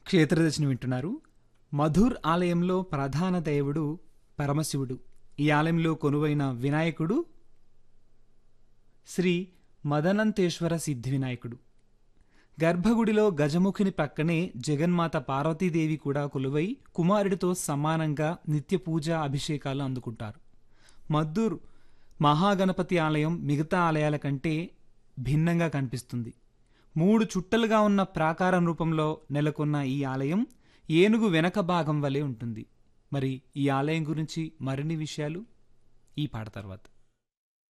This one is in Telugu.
క్షేత్రదర్శిని వింటున్నారు మధుర్ ఆలయంలో ప్రధాన దేవుడు పరమశివుడు ఈ ఆలయంలో కొనువైన వినాయకుడు శ్రీ మదనంతేశ్వర సిద్ధి వినాయకుడు గర్భగుడిలో గజముఖిని పక్కనే జగన్మాత పార్వతీదేవి కూడా కొలువై కుమారుడితో సమానంగా నిత్య పూజ అభిషేకాలు అందుకుంటారు మద్దూర్ మహాగణపతి ఆలయం మిగతా ఆలయాల కంటే భిన్నంగా కనిపిస్తుంది మూడు చుట్టలుగా ఉన్న ప్రాకారం రూపంలో నెలకొన్న ఈ ఆలయం ఏనుగు వెనక భాగం వలె ఉంటుంది మరి ఈ ఆలయం గురించి మరిన్ని విషయాలు ఈ పాట తర్వాత